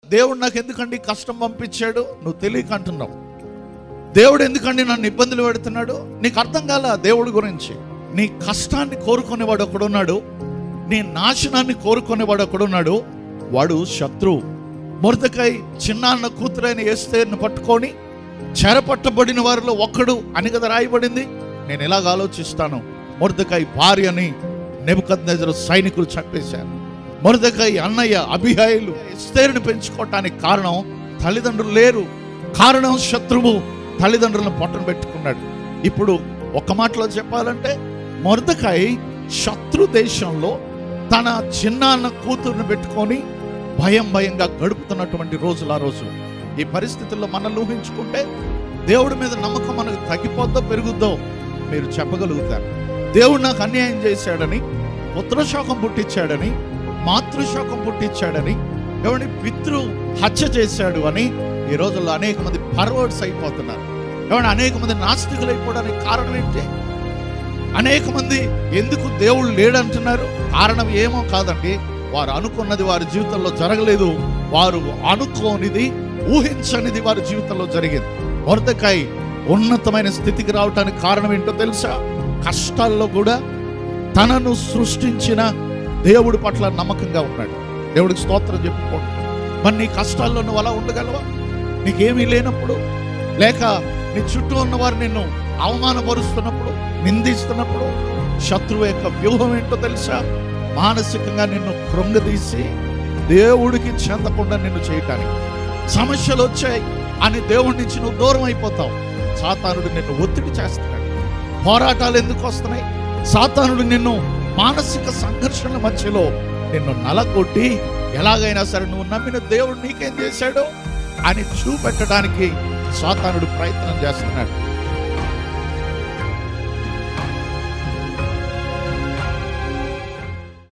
దేవుడు నాకు ఎందుకండి కష్టం పంపించాడు నువ్వు తెలియక అంటున్నావు దేవుడు ఎందుకండి నన్ను ఇబ్బందులు పెడుతున్నాడు నీకు అర్థం కాల దేవుడి గురించి నీ కష్టాన్ని కోరుకునేవాడు ఒకడున్నాడు నీ నాశనాన్ని కోరుకునేవాడు ఒకడున్నాడు వాడు శత్రువు మురదకాయ చిన్నాన్న కూతురైన ఎస్తేర్ని పట్టుకొని చెరపట్టబడిన వారిలో ఒక్కడు అని కదా రాయబడింది నేను ఎలాగ ఆలోచిస్తాను మురదకాయ భార్యని నెబద్ సైనికులు చంపేశారు మురదకాయ అన్నయ్య అభిహాయులు ఎస్తేరుని పెంచుకోవటానికి కారణం తల్లిదండ్రులు లేరు కారణం శత్రువు తల్లిదండ్రులను పొట్టను పెట్టుకున్నాడు ఇప్పుడు ఒక మాటలో చెప్పాలంటే మొరదకాయ శత్రు దేశంలో తన చిన్నాన్న కూతురుని పెట్టుకొని భయం భయంగా గడుపుతున్నటువంటి రోజులు ఆ రోజులు ఈ పరిస్థితుల్లో మనల్ని ఊహించుకుంటే దేవుడి మీద నమ్మకం మనకు తగ్గిపోద్దో పెరుగుద్దో మీరు చెప్పగలుగుతారు దేవుడు నాకు అన్యాయం చేశాడని పుత్రశోకం పుట్టించాడని మాతృశోకం పుట్టించాడని ఎవరిని పితృ హత్య చేశాడు అని ఈ రోజుల్లో అనేక మంది ఫార్వర్డ్స్ అయిపోతున్నారు ఎవరైనా అనేక మంది నాస్తికులు అయిపోవడానికి కారణం ఏంటి అనేక మంది ఎందుకు దేవుడు లేడంటున్నారు కారణం ఏమో కాదండి వారు అనుకున్నది వారి జీవితంలో జరగలేదు వారు అనుకోనిది ఊహించనిది వారి జీవితంలో జరిగింది మొరదకాయ ఉన్నతమైన స్థితికి రావటానికి కారణం ఏంటో తెలుసా కష్టాల్లో కూడా తనను సృష్టించిన దేవుడి పట్ల నమ్మకంగా ఉన్నాడు దేవుడికి స్తోత్రం చెప్పుకోండి మరి నీ కష్టాల్లో నువ్వు అలా ఉండగలవా నీకేమీ లేనప్పుడు లేక నీ చుట్టూ ఉన్నవారు నిన్ను అవమానపరుస్తున్నప్పుడు నిందిస్తున్నప్పుడు శత్రువు యొక్క వ్యూహం ఏంటో తెలుసా మానసికంగా నిన్ను కృంగదీసి దేవుడికి చెందకుండా నిన్ను చేయటానికి సమస్యలు వచ్చాయి అని దేవుడి నుంచి నువ్వు దూరం అయిపోతావు సాతానుడు నిన్ను ఒత్తిడి చేస్తున్నాడు పోరాటాలు ఎందుకు వస్తున్నాయి సాతానుడు నిన్ను మానసిక సంఘర్షణ మధ్యలో నిన్ను నలగొట్టి ఎలాగైనా సరే నువ్వు నమ్మిన దేవుడు నీకేం చేశాడు అని చూపెట్టడానికి సాతానుడు ప్రయత్నం చేస్తున్నాడు